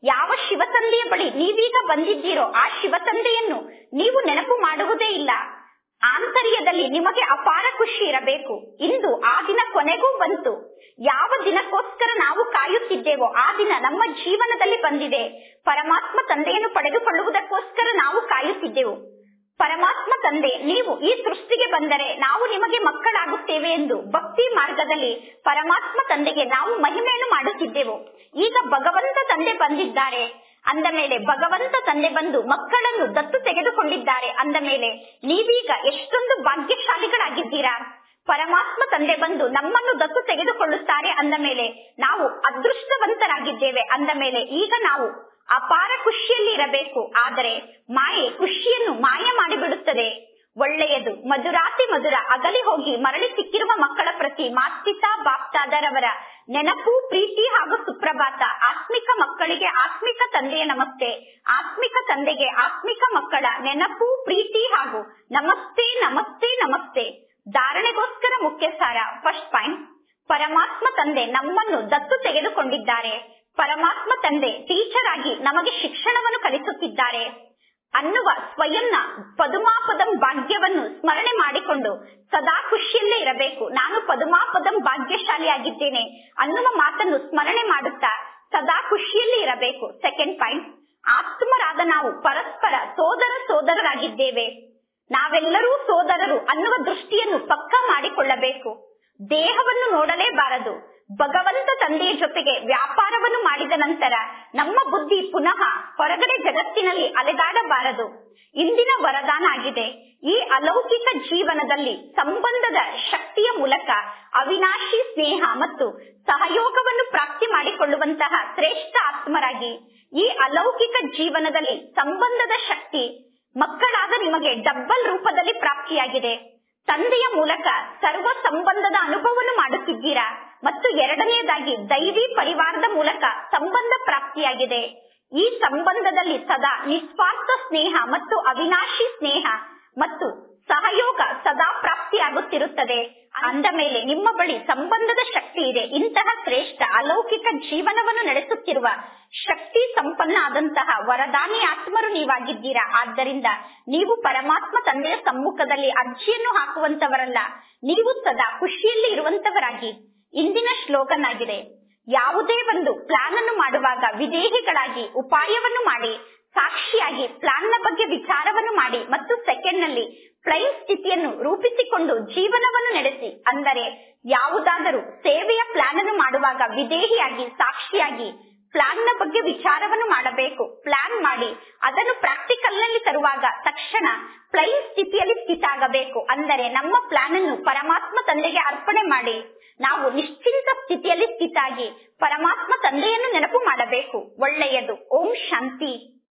ಯಾವ ಶಿವತಂದೆಯ ಬಳಿ ನೀವೀಗ ಬಂದಿದ್ದೀರೋ ಆ ಶಿವತಂದೆಯನ್ನು ನೀವು ನೆನಪು ಮಾಡುವುದೇ ಇಲ್ಲ ಆಂತರ್ಯದಲ್ಲಿ ನಿಮಗೆ ಅಪಾರ ಖುಷಿ ಇರಬೇಕು ಇಂದು ಆ ದಿನ ಕೊನೆಗೂ ಬಂತು ಯಾವ ದಿನಕ್ಕೋಸ್ಕರ ನಾವು ಕಾಯುತ್ತಿದ್ದೇವೋ ಆ ದಿನ ನಮ್ಮ ಜೀವನದಲ್ಲಿ ಬಂದಿದೆ ಪರಮಾತ್ಮ ತಂದೆಯನ್ನು ಪಡೆದುಕೊಳ್ಳುವುದಕ್ಕೋಸ್ಕರ ನಾವು ಕಾಯುತ್ತಿದ್ದೆವು ಪರಮಾತ್ಮ ತಂದೆ ನೀವು ಈ ಸೃಷ್ಟಿಗೆ ಬಂದರೆ ನಾವು ನಿಮಗೆ ಮಕ್ಕಳಾಗುತ್ತೇವೆ ಎಂದು ಭಕ್ತಿ ಮಾರ್ಗದಲ್ಲಿ ಪರಮಾತ್ಮ ತಂದೆಗೆ ನಾವು ಮಹಿಮೆಯನ್ನು ಮಾಡುತ್ತಿದ್ದೆವು ಈಗ ಭಗವಂತ ತಂದೆ ಬಂದಿದ್ದಾರೆ ಅಂದ ಮೇಲೆ ಭಗವಂತ ತಂದೆ ಬಂದು ಮಕ್ಕಳನ್ನು ದತ್ತು ತೆಗೆದುಕೊಂಡಿದ್ದಾರೆ ಅಂದ ಮೇಲೆ ನೀವೀಗ ಎಷ್ಟೊಂದು ಭಾಗ್ಯಶಾಲಿಗಳಾಗಿದ್ದೀರಾ ಪರಮಾತ್ಮ ತಂದೆ ಬಂದು ನಮ್ಮನ್ನು ದತ್ತು ತೆಗೆದುಕೊಳ್ಳುತ್ತಾರೆ ಅಂದ ಮೇಲೆ ನಾವು ಅದೃಷ್ಟವಂತರಾಗಿದ್ದೇವೆ ಅಂದ ಮೇಲೆ ಈಗ ನಾವು ಅಪಾರ ಖುಷಿಯಲ್ಲಿ ಇರಬೇಕು ಆದರೆ ಮಾಯೆ ಖುಷಿಯನ್ನು ಮಾಯ ಮಾಡಿಬಿಡುತ್ತದೆ ಒಳ್ಳೆಯದು ಮಧುರಾತಿ ಮಧುರ ಅಗಲಿ ಹೋಗಿ ಮರಳಿ ಸಿಕ್ಕಿರುವ ಮಕ್ಕಳ ಪ್ರತಿ ಮಾಸ್ತಿತಾ ಬಾಪ್ತಾದರವರ ನೆನಪು ಪ್ರೀತಿ ಹಾಗೂ ಸುಪ್ರಭಾತ ಆತ್ಮಿಕ ಮಕ್ಕಳಿಗೆ ಆತ್ಮಿಕ ತಂದೆಯ ನಮಸ್ತೆ ಆತ್ಮಿಕ ತಂದೆಗೆ ಆತ್ಮಿಕ ಮಕ್ಕಳ ನೆನಪು ಪ್ರೀತಿ ಹಾಗೂ ನಮಸ್ತೆ ನಮಸ್ತೆ ನಮಸ್ತೆ ಧಾರಣೆಗೋಸ್ಕರ ಮುಖ್ಯ ಸಾರ ಫಸ್ಟ್ ಪಾಯಿಂಟ್ ಪರಮಾತ್ಮ ತಂದೆ ನಮ್ಮನ್ನು ದತ್ತು ತೆಗೆದುಕೊಂಡಿದ್ದಾರೆ ಪರಮಾತ್ಮ ತಂದೆ ಟೀಚರ್ ಆಗಿ ನಮಗೆ ಶಿಕ್ಷಣವನ್ನು ಕಲಿಸುತ್ತಿದ್ದಾರೆ ಅನ್ನುವ ಸ್ವಯಂನ ಪದುಮಾಪದಂ ಭಾಗ್ಯವನ್ನು ಸ್ಮರಣೆ ಮಾಡಿಕೊಂಡು ಸದಾ ಖುಷಿಯಲ್ಲೇ ಇರಬೇಕು ನಾನು ಪದುಮಾಪದಂ ಭಾಗ್ಯಶಾಲಿಯಾಗಿದ್ದೇನೆ ಅನ್ನುವ ಮಾತನ್ನು ಸ್ಮರಣೆ ಮಾಡುತ್ತಾ ಸದಾ ಖುಷಿಯಲ್ಲಿ ಇರಬೇಕು ಸೆಕೆಂಡ್ ಪಾಯಿಂಟ್ ಆತ್ಮರಾದ ನಾವು ಪರಸ್ಪರ ಸೋದರ ಸೋದರರಾಗಿದ್ದೇವೆ ನಾವೆಲ್ಲರೂ ಸೋದರರು ಅನ್ನುವ ದೃಷ್ಟಿಯನ್ನು ಪಕ್ಕ ಮಾಡಿಕೊಳ್ಳಬೇಕು ದೇಹವನ್ನು ನೋಡಲೇಬಾರದು ಭಗವಂತ ತಂದೆಯ ಜೊತೆಗೆ ವ್ಯಾಪಾರವನ್ನು ಮಾಡಿದ ನಂತರ ನಮ್ಮ ಬುದ್ಧಿ ಪುನಃ ಹೊರಗಡೆ ಜಗತ್ತಿನಲ್ಲಿ ಅಲೆದಾಡಬಾರದು ಇಂದಿನ ವರದಾನ ಆಗಿದೆ ಈ ಅಲೌಕಿಕ ಜೀವನದಲ್ಲಿ ಸಂಬಂಧದ ಶಕ್ತಿಯ ಮೂಲಕ ಅವಿನಾಶಿ ಸ್ನೇಹ ಮತ್ತು ಸಹಯೋಗವನ್ನು ಪ್ರಾಪ್ತಿ ಮಾಡಿಕೊಳ್ಳುವಂತಹ ಶ್ರೇಷ್ಠ ಆತ್ಮರಾಗಿ ಈ ಅಲೌಕಿಕ ಜೀವನದಲ್ಲಿ ಸಂಬಂಧದ ಶಕ್ತಿ ಮಕ್ಕಳಾದ ನಿಮಗೆ ಡಬ್ಬಲ್ ರೂಪದಲ್ಲಿ ಪ್ರಾಪ್ತಿಯಾಗಿದೆ ತಂದೆಯ ಮೂಲಕ ಸರ್ವ ಸಂಬಂಧದ ಅನುಭವವನ್ನು ಮಾಡುತ್ತಿದ್ದೀರಾ ಮತ್ತು ಎರಡನೆಯದಾಗಿ ದೈವಿ ಪರಿವಾರದ ಮೂಲಕ ಸಂಬಂಧ ಪ್ರಾಪ್ತಿಯಾಗಿದೆ ಈ ಸಂಬಂಧದಲ್ಲಿ ಸದಾ ನಿಸ್ವಾರ್ಥ ಸ್ನೇಹ ಮತ್ತು ಅವಿನಾಶಿ ಸ್ನೇಹ ಮತ್ತು ಸಹಯೋಗ ಸದಾ ಪ್ರಾಪ್ತಿಯಾಗುತ್ತಿರುತ್ತದೆ ಅಂದ ಮೇಲೆ ನಿಮ್ಮ ಬಳಿ ಸಂಬಂಧದ ಶಕ್ತಿ ಇದೆ ಇಂತಹ ಶ್ರೇಷ್ಠ ಅಲೌಕಿಕ ಜೀವನವನ್ನು ನಡೆಸುತ್ತಿರುವ ಶಕ್ತಿ ಸಂಪನ್ನ ಆದಂತಹ ವರದಾನಿ ಆತ್ಮರು ನೀವಾಗಿದ್ದೀರಾ ಆದ್ದರಿಂದ ನೀವು ಪರಮಾತ್ಮ ತಂದೆಯ ಸಮ್ಮುಖದಲ್ಲಿ ಅರ್ಜಿಯನ್ನು ಹಾಕುವಂತವರಲ್ಲ ನೀವು ಸದಾ ಖುಷಿಯಲ್ಲಿ ಇರುವಂತವರಾಗಿ ಇಂದಿನ ಶ್ಲೋಗನ್ ಆಗಿದೆ ಯಾವುದೇ ಒಂದು ಪ್ಲಾನ್ ಅನ್ನು ಮಾಡುವಾಗ ವಿದೇಹಿಗಳಾಗಿ ಉಪಾಯವನ್ನು ಮಾಡಿ ಸಾಕ್ಷಿಯಾಗಿ ಪ್ಲಾನ್ ನ ಬಗ್ಗೆ ವಿಚಾರವನ್ನು ಮಾಡಿ ಮತ್ತು ಸೆಕೆಂಡ್ ನಲ್ಲಿ ಪ್ಲೈನ್ ಸ್ಥಿತಿಯನ್ನು ರೂಪಿಸಿಕೊಂಡು ಜೀವನವನ್ನು ನಡೆಸಿ ಅಂದರೆ ಯಾವುದಾದರೂ ಸೇವೆಯ ಪ್ಲಾನ್ ಅನ್ನು ಮಾಡುವಾಗ ವಿದೇಹಿಯಾಗಿ ಸಾಕ್ಷಿಯಾಗಿ ಪ್ಲಾನ್ ನ ಬಗ್ಗೆ ವಿಚಾರವನ್ನು ಮಾಡಬೇಕು ಪ್ಲಾನ್ ಮಾಡಿ ಅದನ್ನು ಪ್ರಾಕ್ಟಿಕಲ್ ನಲ್ಲಿ ತರುವಾಗ ತಕ್ಷಣ ಪ್ಲೈನ್ ಸ್ಥಿತಿಯಲ್ಲಿ ಸ್ಥಿತ ಆಗಬೇಕು ಅಂದರೆ ನಮ್ಮ ಪ್ಲಾನ್ ಅನ್ನು ಪರಮಾತ್ಮ ತಂದೆಗೆ ಅರ್ಪಣೆ ಮಾಡಿ ನಾವು ನಿಶ್ಚಿಂತ ಸ್ಥಿತಿಯಲ್ಲಿ ಸ್ಥಿತಾಗಿ ಪರಮಾತ್ಮ ತಂದೆಯನ್ನು ನೆನಪು ಮಾಡಬೇಕು ಒಳ್ಳೆಯದು ಓಂ ಶಾಂತಿ